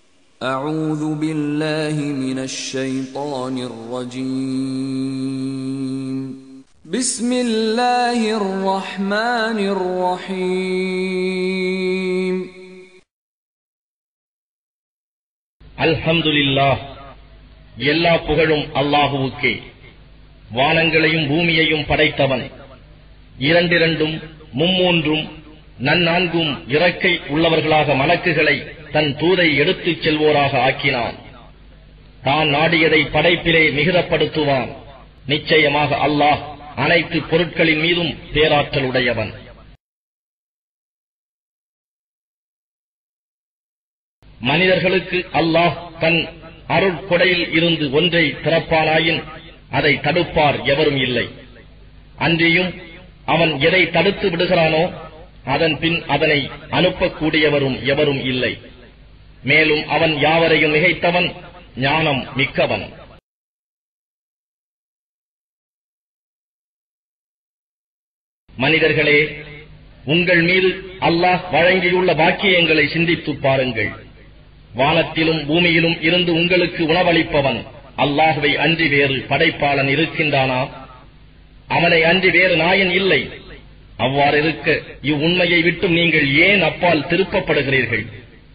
أعوذ بالله من الشيطان الرجيم بسم الله الرحمن الرحيم அல்ஹம்துலில்லாஹ் எல்லா புகழும் அல்லாஹுவுக்கே வானங்களையும் பூமியையும் படைத்தவன் இரண்டிரண்டும் மும்மூன்றும் நன்னான்கும் இறக்கை உள்ளவர்களாக மலக்குகளை தன் தூதை எடுத்துச் செல்வோராக ஆக்கினான் தான் நாடியதை படைப்பிலே மிகுதப்படுத்துவான் நிச்சயமாக அல்லாஹ் அனைத்து பொருட்களின் மீதும் பேராற்றலுடையவன் மனிதர்களுக்கு அல்லாஹ் தன் அருட்கொடையில் இருந்து ஒன்றை திறப்பானாயின் அதை தடுப்பார் எவரும் இல்லை அன்றியும் அவன் எதை தடுத்து விடுகிறானோ அதன் பின் அதனை அனுப்பக்கூடியவரும் எவரும் இல்லை மேலும் அவன் யாவரையும் மிகைத்தவன் ஞானம் மிக்கவன் மனிதர்களே உங்கள் மீது அல்லாஹ் வழங்கியுள்ள பாக்கியங்களை சிந்தித்துப் பாருங்கள் வானத்திலும் பூமியிலும் இருந்து உங்களுக்கு உணவளிப்பவன் அல்லாஹுவை அன்றி வேறு படைப்பாளன் இருக்கின்றானா அவனை அன்றி வேறு நாயன் இல்லை அவ்வாறு இருக்க இவ்வுண்மையை விட்டும் நீங்கள் ஏன் அப்பால் திருப்பப்படுகிறீர்கள்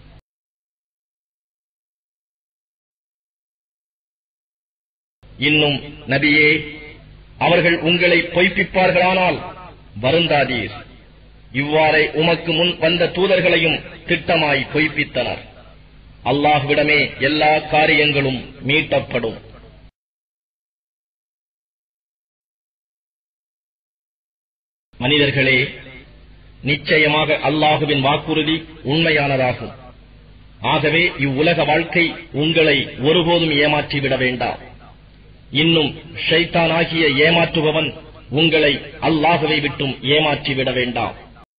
இன்னும் நபியே அவர்கள் உங்களை பொய்ப்பிப்பார்களானால் வருந்தாதீர் இவ்வாறே உமக்கு முன் வந்த தூதர்களையும் திட்டமாய் பொய்ப்பித்தனர் அல்லாஹ்விடமே எல்லா காரியங்களும் மீட்டப்படும் மனிதர்களே நிச்சயமாக அல்லாஹுவின் வாக்குறுதி உண்மையானதாகும் ஆகவே இவ்வுலக வாழ்க்கை உங்களை ஒருபோதும் ஏமாற்றிவிட வேண்டாம் இன்னும் ஷைத்தானாகிய ஏமாற்றுபவன் உங்களை அல்லாஹுவை விட்டும் ஏமாற்றிவிட வேண்டாம்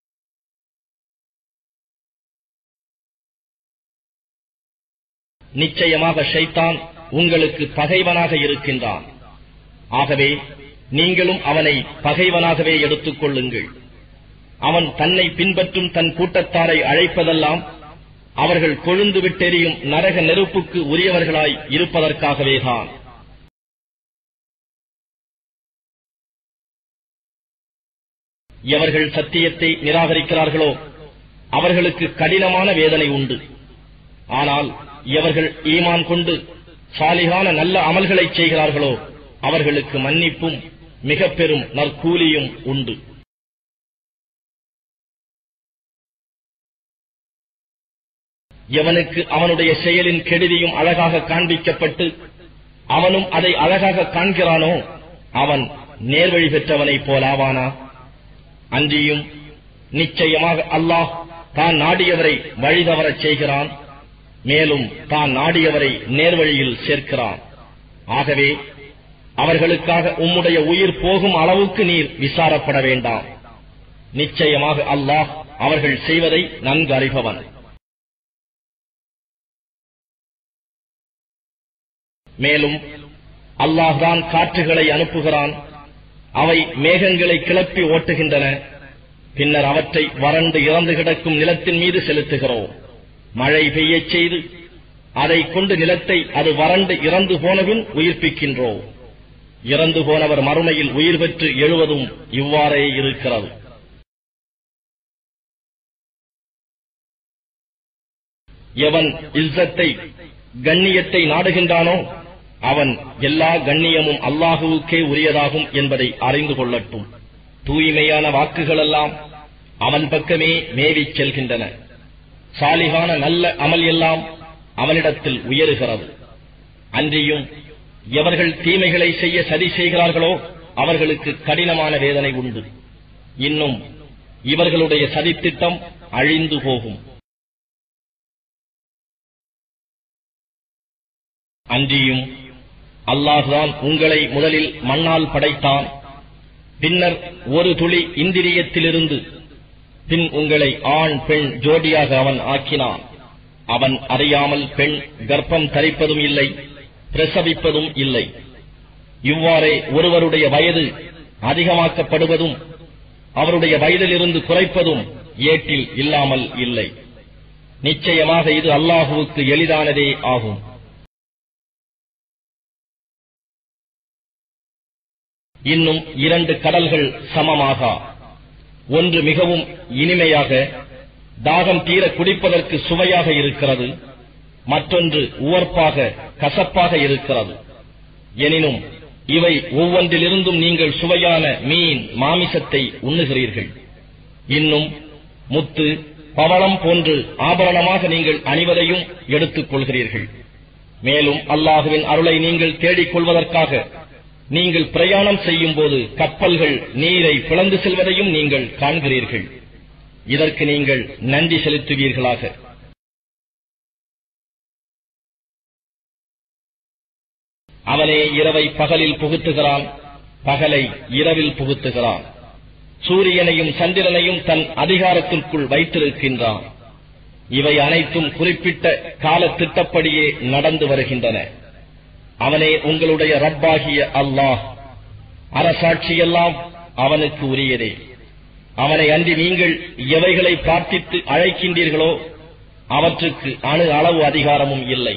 நிச்சயமாக ஷைத்தான் உங்களுக்கு பகைவனாக இருக்கின்றான் ஆகவே நீங்களும் அவனை பகைவனாகவே எடுத்துக் கொள்ளுங்கள் அவன் தன்னை பின்பற்றும் தன் கூட்டத்தாரை அழைப்பதெல்லாம் அவர்கள் கொழுந்து விட்டெறியும் நரக நெருப்புக்கு உரியவர்களாய் இருப்பதற்காகவேதான் எவர்கள் சத்தியத்தை நிராகரிக்கிறார்களோ அவர்களுக்கு கடினமான வேதனை உண்டு ஆனால் எவர்கள் ஈமான் கொண்டு சாலிகான நல்ல அமல்களை செய்கிறார்களோ அவர்களுக்கு மன்னிப்பும் மிக பெரும் நற்கூலியும் உண்டு எவனுக்கு அவனுடைய செயலின் கெடுதியும் அழகாக காண்பிக்கப்பட்டு அவனும் அதை அழகாக காண்கிறானோ அவன் நேர்வழி பெற்றவனைப் போலாவானா அன்றியும் நிச்சயமாக அல்லாஹ் தான் நாடியவரை வழிதவரச் செய்கிறான் மேலும் தான் நாடியவரை நேர்வழியில் சேர்க்கிறான் ஆகவே அவர்களுக்காக உம்முடைய உயிர் போகும் அளவுக்கு நீர் விசாரப்பட வேண்டாம் நிச்சயமாக அல்லாஹ் அவர்கள் செய்வதை நன்கு அறிபவன் மேலும் அல்லாஹ்தான் காற்றுகளை அனுப்புகிறான் அவை மேகங்களை கிளப்பி ஓட்டுகின்றன பின்னர் அவற்றை வறண்டு இறந்து கிடக்கும் நிலத்தின் மீது செலுத்துகிறோம் மழை பெய்யச் செய்து அதை கொண்டு நிலத்தை அது வறண்டு இறந்து போனபின் உயிர்ப்பிக்கின்றோம் இறந்து போனவர் மறுமையில் உயிர் பெற்று எழுவதும் இவ்வாறே இருக்கிறது எவன் இஸ்ஸத்தை கண்ணியத்தை நாடுகின்றானோ அவன் எல்லா கண்ணியமும் அல்லாஹுவுக்கே உரியதாகும் என்பதை அறிந்து கொள்ளட்டும் தூய்மையான வாக்குகளெல்லாம் அவன் பக்கமே மேவிச் செல்கின்றன சாலிகான நல்ல அமல் எல்லாம் அவனிடத்தில் உயருகிறது அன்றியும் எவர்கள் தீமைகளை செய்ய சதி செய்கிறார்களோ அவர்களுக்கு கடினமான வேதனை உண்டு இன்னும் இவர்களுடைய சதித்திட்டம் அழிந்து போகும் அன்றியும் அல்லாஹுதான் உங்களை முதலில் மண்ணால் படைத்தான் பின்னர் ஒரு துளி இந்திரியத்திலிருந்து பின் உங்களை ஆண் பெண் ஜோடியாக அவன் ஆக்கினான் அவன் அறியாமல் பெண் கர்ப்பம் தரிப்பதும் இல்லை பிரசவிப்பதும் இல்லை இவ்வாறே ஒருவருடைய வயது அதிகமாக்கப்படுவதும் அவருடைய வயதிலிருந்து குறைப்பதும் ஏட்டில் இல்லாமல் இல்லை நிச்சயமாக இது அல்லாஹுவுக்கு எளிதானதே ஆகும் இன்னும் இரண்டு கடல்கள் சமமாக ஒன்று மிகவும் இனிமையாக தாகம் தீர குடிப்பதற்கு சுவையாக இருக்கிறது மற்றொன்று உவர்ப்பாக கசப்பாக இருக்கிறது எனினும் இவை ஒவ்வொன்றிலிருந்தும் நீங்கள் சுவையான மீன் மாமிசத்தை உண்ணுகிறீர்கள் இன்னும் முத்து பவளம் போன்று ஆபரணமாக நீங்கள் அணிவதையும் எடுத்துக் கொள்கிறீர்கள் மேலும் அல்லாஹுவின் அருளை நீங்கள் தேடிக் கொள்வதற்காக நீங்கள் பிரயாணம் செய்யும் போது கப்பல்கள் நீரை பிளந்து செல்வதையும் நீங்கள் காண்கிறீர்கள் இதற்கு நீங்கள் நன்றி செலுத்துவீர்களாக அவனே இரவை பகலில் புகுத்துகிறான் பகலை இரவில் புகுத்துகிறான் சூரியனையும் சந்திரனையும் தன் அதிகாரத்திற்குள் வைத்திருக்கின்றான் இவை அனைத்தும் குறிப்பிட்ட கால திட்டப்படியே நடந்து வருகின்றன அவனே உங்களுடைய ரப்பாகிய அல்லாஹ் அரசாட்சியெல்லாம் அவனுக்கு உரியதே அவனை அன்றி நீங்கள் எவைகளை பிரார்த்தித்து அழைக்கின்றீர்களோ அவற்றுக்கு அணு அளவு அதிகாரமும் இல்லை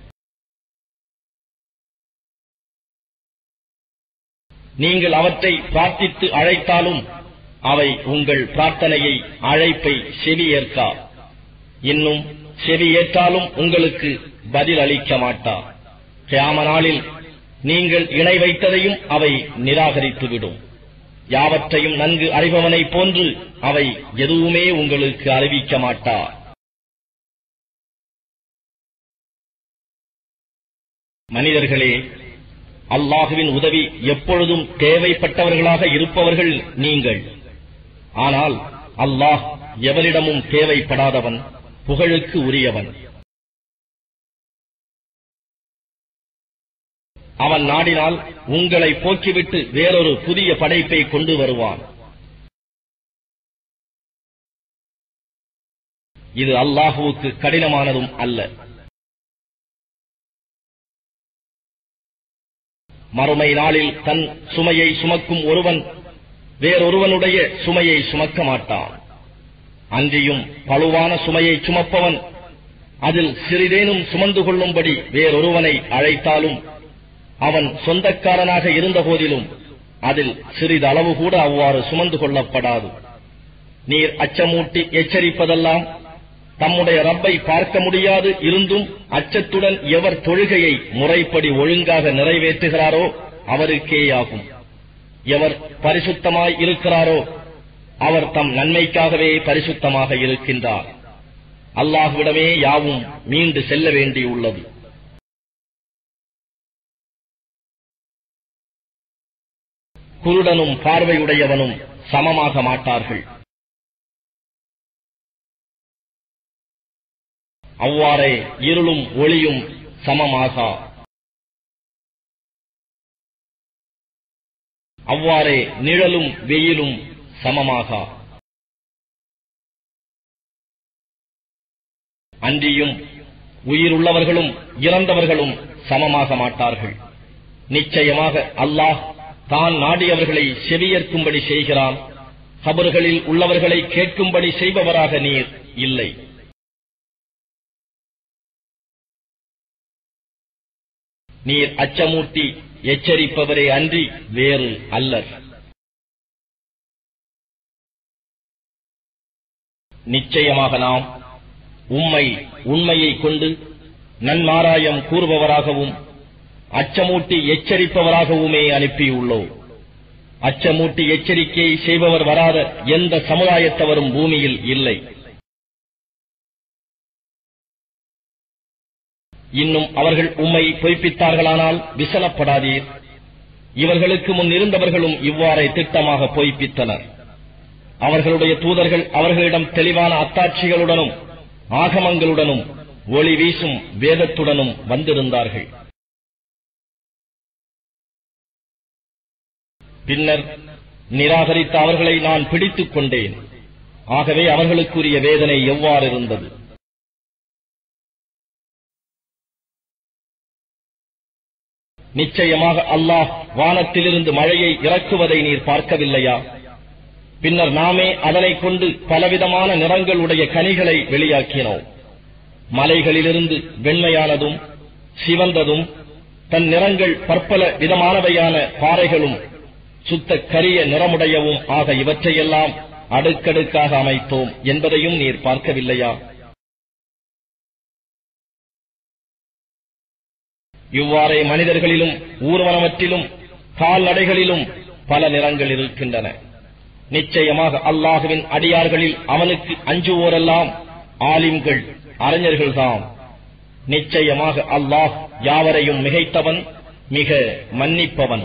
நீங்கள் அவற்றை பிரார்த்தித்து அழைத்தாலும் அவை உங்கள் பிரார்த்தனையை அழைப்பை செவியேற்கா இன்னும் செவியேற்றாலும் உங்களுக்கு பதில் அளிக்க மாட்டா கியாம நாளில் நீங்கள் இணை வைத்ததையும் அவை நிராகரித்துவிடும் யாவற்றையும் நன்கு அறிபவனைப் போன்று அவை எதுவுமே உங்களுக்கு அறிவிக்க மாட்டா மனிதர்களே அல்லாஹுவின் உதவி எப்பொழுதும் தேவைப்பட்டவர்களாக இருப்பவர்கள் நீங்கள் ஆனால் அல்லாஹ் எவரிடமும் தேவைப்படாதவன் புகழுக்கு உரியவன் அவன் நாடினால் உங்களை போக்கிவிட்டு வேறொரு புதிய படைப்பை கொண்டு வருவான் இது அல்லாஹுவுக்கு கடினமானதும் அல்ல மறுமை நாளில் தன் சுமையை சுமக்கும் ஒருவன் வேறொருவனுடைய சுமையை சுமக்க மாட்டான் அன்றியும் பழுவான சுமையை சுமப்பவன் அதில் சிறிதேனும் சுமந்து கொள்ளும்படி வேறொருவனை அழைத்தாலும் அவன் சொந்தக்காரனாக இருந்த போதிலும் அதில் சிறிதளவு கூட அவ்வாறு சுமந்து கொள்ளப்படாது நீர் அச்சமூட்டி எச்சரிப்பதெல்லாம் தம்முடைய ரப்பை பார்க்க முடியாது இருந்தும் அச்சத்துடன் எவர் தொழுகையை முறைப்படி ஒழுங்காக நிறைவேற்றுகிறாரோ அவருக்கேயாகும் எவர் பரிசுத்தமாய் இருக்கிறாரோ அவர் தம் நன்மைக்காகவே பரிசுத்தமாக இருக்கின்றார் அல்லாஹ்விடமே யாவும் மீண்டு செல்ல வேண்டியுள்ளது குருடனும் பார்வையுடையவனும் சமமாக மாட்டார்கள் அவ்வாறே இருளும் ஒளியும் சமமாகா அவ்வாறே நிழலும் வெயிலும் சமமாகா அன்றியும் உயிருள்ளவர்களும் இறந்தவர்களும் சமமாக மாட்டார்கள் நிச்சயமாக அல்லாஹ் தான் நாடியவர்களை செவியேற்கும்படி செய்கிறான் கபர்களில் உள்ளவர்களை கேட்கும்படி செய்பவராக நீர் இல்லை நீர் அச்சமூட்டி எச்சரிப்பவரே அன்றி வேறு அல்லர் நிச்சயமாக நாம் உம்மை உண்மையை கொண்டு நன்மாராயம் கூறுபவராகவும் அச்சமூட்டி எச்சரிப்பவராகவுமே அனுப்பியுள்ளோம் அச்சமூட்டி எச்சரிக்கை செய்பவர் வராத எந்த சமுதாயத்தவரும் பூமியில் இல்லை இன்னும் அவர்கள் உம்மை பொய்ப்பித்தார்களானால் விசலப்படாதீர் இவர்களுக்கு முன் இருந்தவர்களும் இவ்வாறே திட்டமாக பொய்ப்பித்தனர் அவர்களுடைய தூதர்கள் அவர்களிடம் தெளிவான அத்தாட்சிகளுடனும் ஆகமங்களுடனும் ஒளி வீசும் வேதத்துடனும் வந்திருந்தார்கள் பின்னர் நிராகரித்த அவர்களை நான் பிடித்துக் கொண்டேன் ஆகவே அவர்களுக்குரிய வேதனை எவ்வாறு இருந்தது நிச்சயமாக அல்லாஹ் வானத்திலிருந்து மழையை இறக்குவதை நீர் பார்க்கவில்லையா பின்னர் நாமே அதனைக் கொண்டு பலவிதமான நிறங்களுடைய கனிகளை வெளியாக்கினோம் மலைகளிலிருந்து வெண்மையானதும் சிவந்ததும் தன் நிறங்கள் பற்பல விதமானவையான பாறைகளும் சுத்த கரிய நிறமுடையவும் ஆக இவற்றையெல்லாம் அடுக்கடுக்காக அமைத்தோம் என்பதையும் நீர் பார்க்கவில்லையா இவ்வாறே மனிதர்களிலும் ஊர்வனவற்றிலும் கால்நடைகளிலும் பல நிறங்கள் இருக்கின்றன நிச்சயமாக அல்லாஹுவின் அடியார்களில் அவனுக்கு அஞ்சுவோரெல்லாம் ஆலிம்கள் அறிஞர்கள்தாம் நிச்சயமாக அல்லாஹ் யாவரையும் மிகைத்தவன் மிக மன்னிப்பவன்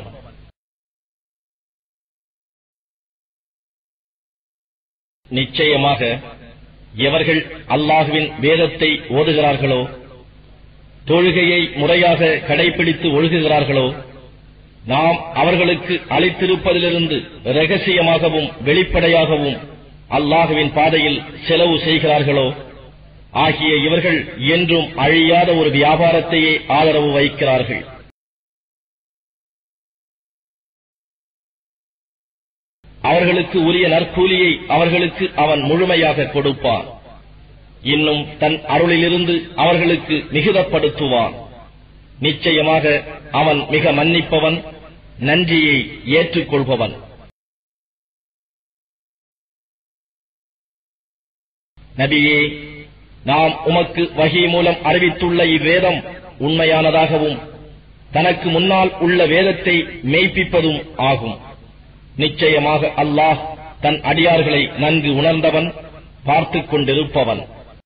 நிச்சயமாக எவர்கள் அல்லாஹுவின் வேதத்தை ஓதுகிறார்களோ தொழுகையை முறையாக கடைபிடித்து ஒழுகுகிறார்களோ நாம் அவர்களுக்கு அளித்திருப்பதிலிருந்து ரகசியமாகவும் வெளிப்படையாகவும் அல்லாஹுவின் பாதையில் செலவு செய்கிறார்களோ ஆகிய இவர்கள் என்றும் அழியாத ஒரு வியாபாரத்தையே ஆதரவு வைக்கிறார்கள் அவர்களுக்கு உரிய நற்கூலியை அவர்களுக்கு அவன் முழுமையாக கொடுப்பான் இன்னும் தன் அருளிலிருந்து அவர்களுக்கு மிகுதப்படுத்துவான் நிச்சயமாக அவன் மிக மன்னிப்பவன் நன்றியை ஏற்றுக்கொள்பவன் நபியே நாம் உமக்கு வகை மூலம் அறிவித்துள்ள இவ்வேதம் உண்மையானதாகவும் தனக்கு முன்னால் உள்ள வேதத்தை மெய்ப்பிப்பதும் ஆகும் நிச்சயமாக அல்லாஹ் தன் அடியார்களை நன்கு உணர்ந்தவன் பார்த்துக் கொண்டிருப்பவன்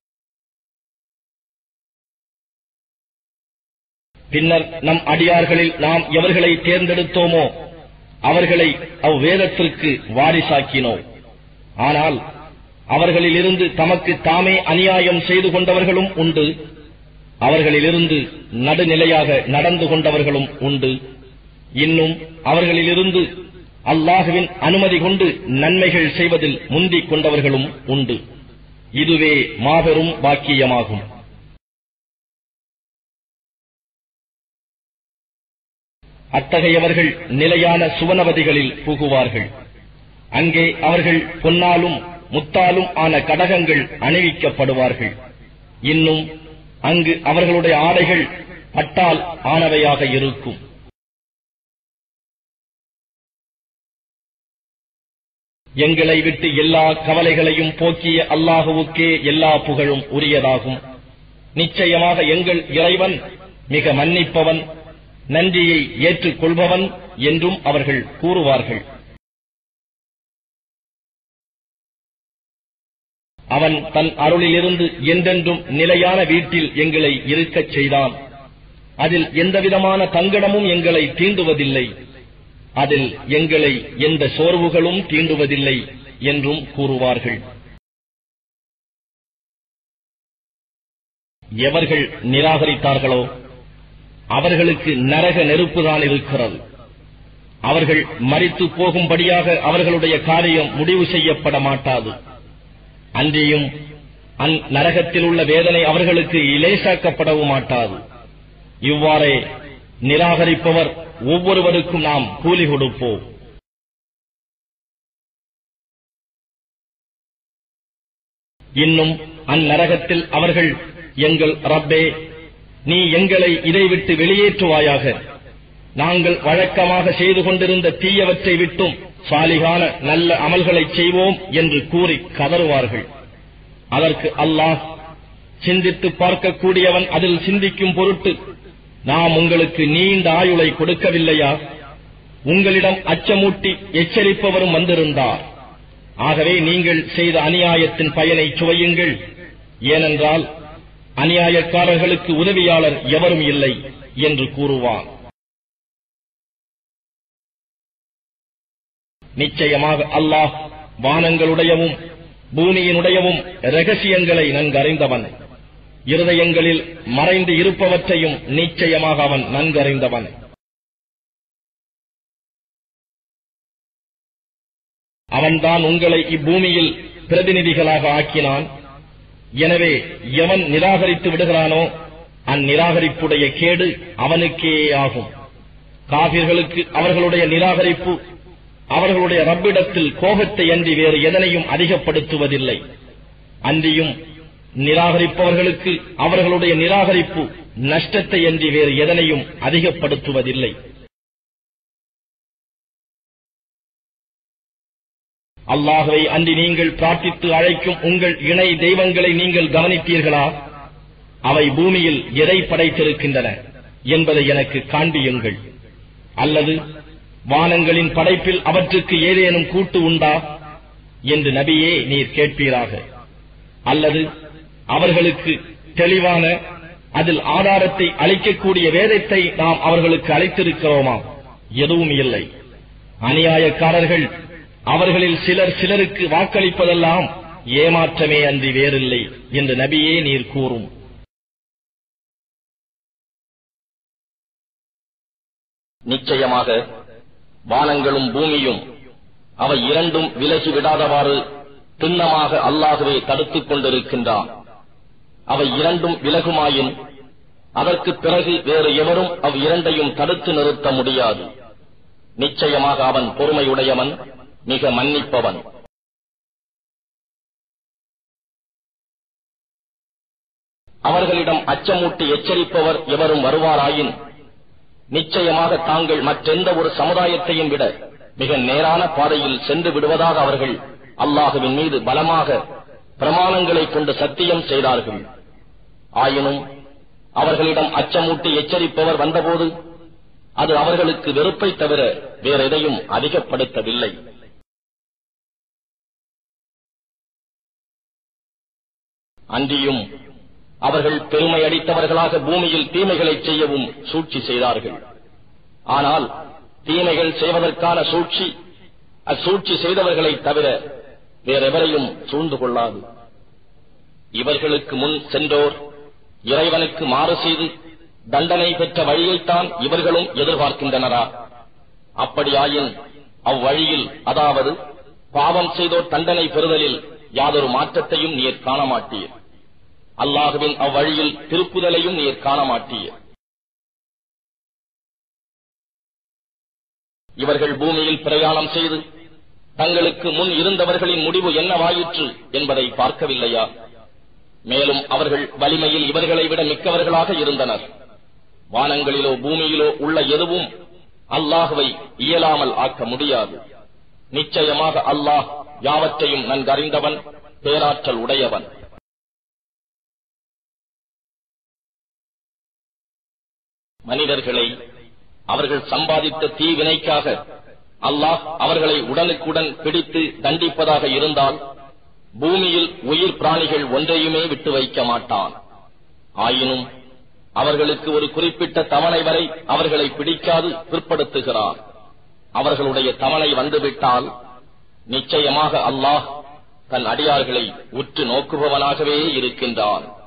பின்னர் நம் அடியார்களில் நாம் எவர்களை தேர்ந்தெடுத்தோமோ அவர்களை அவ்வேதத்திற்கு வாரிசாக்கினோம் ஆனால் அவர்களிலிருந்து தமக்கு தாமே அநியாயம் செய்து கொண்டவர்களும் உண்டு அவர்களிலிருந்து நடுநிலையாக நடந்து கொண்டவர்களும் உண்டு இன்னும் அவர்களிலிருந்து அல்லாஹுவின் அனுமதி கொண்டு நன்மைகள் செய்வதில் முந்திக் கொண்டவர்களும் உண்டு இதுவே மாபெரும் பாக்கியமாகும் அத்தகையவர்கள் நிலையான சுவனவதிகளில் புகுவார்கள் அங்கே அவர்கள் பொன்னாலும் முத்தாலும் ஆன கடகங்கள் அணிவிக்கப்படுவார்கள் இன்னும் அங்கு அவர்களுடைய ஆடைகள் பட்டால் ஆனவையாக இருக்கும் எங்களை விட்டு எல்லா கவலைகளையும் போக்கிய அல்லாஹுவுக்கே எல்லா புகழும் உரியதாகும் நிச்சயமாக எங்கள் இறைவன் மிக மன்னிப்பவன் நன்றியை ஏற்றுக்கொள்பவன் என்றும் அவர்கள் கூறுவார்கள் அவன் தன் அருளிலிருந்து என்றென்றும் நிலையான வீட்டில் எங்களை இருக்கச் செய்தான் அதில் எந்தவிதமான தங்கடமும் எங்களை தீண்டுவதில்லை அதில் எங்களை எந்த சோர்வுகளும் தீண்டுவதில்லை என்றும் கூறுவார்கள் எவர்கள் நிராகரித்தார்களோ அவர்களுக்கு நரக நெருப்புதான் இருக்கிறது அவர்கள் மறித்து போகும்படியாக அவர்களுடைய காரியம் முடிவு செய்யப்பட மாட்டாது அன்றியும் அந் நரகத்தில் உள்ள வேதனை அவர்களுக்கு இலேசாக்கப்படவும் மாட்டாது இவ்வாறே நிராகரிப்பவர் ஒவ்வொருவருக்கும் நாம் கூலி கொடுப்போம் இன்னும் அந்நரகத்தில் அவர்கள் எங்கள் ரப்பே நீ எங்களை இதை விட்டு வெளியேற்றுவாயாக நாங்கள் வழக்கமாக செய்து கொண்டிருந்த தீயவற்றை விட்டும் சாலிகான நல்ல அமல்களை செய்வோம் என்று கூறி கதறுவார்கள் அதற்கு அல்லாஹ் சிந்தித்து பார்க்கக்கூடியவன் அதில் சிந்திக்கும் பொருட்டு நாம் உங்களுக்கு நீண்ட ஆயுளை கொடுக்கவில்லையா உங்களிடம் அச்சமூட்டி எச்சரிப்பவரும் வந்திருந்தார் ஆகவே நீங்கள் செய்த அநியாயத்தின் பயனை சுவையுங்கள் ஏனென்றால் அநியாயக்காரர்களுக்கு உதவியாளர் எவரும் இல்லை என்று கூறுவான் நிச்சயமாக அல்லாஹ் வானங்களுடையவும் பூமியினுடையவும் ரகசியங்களை நன்கறிந்தவன் இருதயங்களில் மறைந்து இருப்பவற்றையும் நிச்சயமாக அவன் நன்கறிந்தவன் அவன்தான் உங்களை இப்பூமியில் பிரதிநிதிகளாக ஆக்கினான் எனவே எவன் நிராகரித்து விடுகிறானோ அந்நிராகரிப்புடைய கேடு அவனுக்கே ஆகும் காபிர்களுக்கு அவர்களுடைய நிராகரிப்பு அவர்களுடைய ரப்பிடத்தில் கோபத்தை அன்றி வேறு எதனையும் அதிகப்படுத்துவதில்லை அன்றியும் நிராகரிப்பவர்களுக்கு அவர்களுடைய நிராகரிப்பு நஷ்டத்தை அன்றி வேறு எதனையும் அதிகப்படுத்துவதில்லை அல்லாஹுவை அன்றி நீங்கள் பிரார்த்தித்து அழைக்கும் உங்கள் இணை தெய்வங்களை நீங்கள் கவனித்தீர்களா அவை பூமியில் எதை படைத்திருக்கின்றன என்பதை எனக்கு காண்பியுங்கள் அல்லது வானங்களின் படைப்பில் அவற்றுக்கு ஏதேனும் கூட்டு உண்டா என்று நபியே நீர் கேட்பீராக அல்லது அவர்களுக்கு தெளிவான அதில் ஆதாரத்தை அளிக்கக்கூடிய வேதத்தை நாம் அவர்களுக்கு அளித்திருக்கிறோமா எதுவும் இல்லை அநியாயக்காரர்கள் அவர்களில் சிலர் சிலருக்கு வாக்களிப்பதெல்லாம் ஏமாற்றமே அன்றி வேறில்லை என்று நபியே நீர் கூறும் நிச்சயமாக வானங்களும் பூமியும் அவை இரண்டும் விலகி விடாதவாறு திண்ணமாக அல்லாகவே தடுத்துக் கொண்டிருக்கின்றான் அவை இரண்டும் விலகுமாயின் அதற்கு பிறகு வேறு எவரும் அவ் இரண்டையும் தடுத்து நிறுத்த முடியாது நிச்சயமாக அவன் பொறுமையுடையவன் மிக மன்னிப்பவன் அவர்களிடம் அச்சமூட்டி எச்சரிப்பவர் எவரும் வருவாராயின் நிச்சயமாக தாங்கள் மற்றெந்த ஒரு சமுதாயத்தையும் விட மிக நேரான பாதையில் சென்று விடுவதாக அவர்கள் அல்லாஹுவின் மீது பலமாக பிரமாணங்களை கொண்டு சத்தியம் செய்தார்கள் ஆயினும் அவர்களிடம் அச்சமூட்டி எச்சரிப்பவர் வந்தபோது அது அவர்களுக்கு வெறுப்பை தவிர வேறெதையும் அதிகப்படுத்தவில்லை அன்றியும் அவர்கள் பெருமை அடித்தவர்களாக பூமியில் தீமைகளை செய்யவும் சூழ்ச்சி செய்தார்கள் ஆனால் தீமைகள் செய்வதற்கான சூழ்ச்சி அச்சூழ்ச்சி செய்தவர்களை தவிர வேறெவரையும் சூழ்ந்து கொள்ளாது இவர்களுக்கு முன் சென்றோர் இறைவனுக்கு மாறு செய்து தண்டனை பெற்ற வழியைத்தான் இவர்களும் எதிர்பார்க்கின்றனரா அப்படியாயின் அவ்வழியில் அதாவது பாவம் செய்தோர் தண்டனை பெறுதலில் யாதொரு மாற்றத்தையும் நீர் காண மாட்டீர் அல்லாஹுவின் அவ்வழியில் திருப்புதலையும் நீர் காண மாட்டீர் இவர்கள் பூமியில் பிரயாணம் செய்து தங்களுக்கு முன் இருந்தவர்களின் முடிவு என்னவாயிற்று என்பதை பார்க்கவில்லையா மேலும் அவர்கள் வலிமையில் இவர்களை விட மிக்கவர்களாக இருந்தனர் வானங்களிலோ பூமியிலோ உள்ள எதுவும் அல்லாஹுவை இயலாமல் ஆக்க முடியாது நிச்சயமாக அல்லாஹ் யாவற்றையும் நன்கறிந்தவன் பேராற்றல் உடையவன் மனிதர்களை அவர்கள் சம்பாதித்த தீவினைக்காக அல்லாஹ் அவர்களை உடனுக்குடன் பிடித்து தண்டிப்பதாக இருந்தால் பூமியில் உயிர் பிராணிகள் ஒன்றையுமே விட்டு வைக்க மாட்டான் ஆயினும் அவர்களுக்கு ஒரு குறிப்பிட்ட தவணை வரை அவர்களை பிடிக்காது பிற்படுத்துகிறான் அவர்களுடைய தவணை வந்துவிட்டால் நிச்சயமாக அல்லாஹ் தன் அடியார்களை உற்று நோக்குபவனாகவே இருக்கின்றான்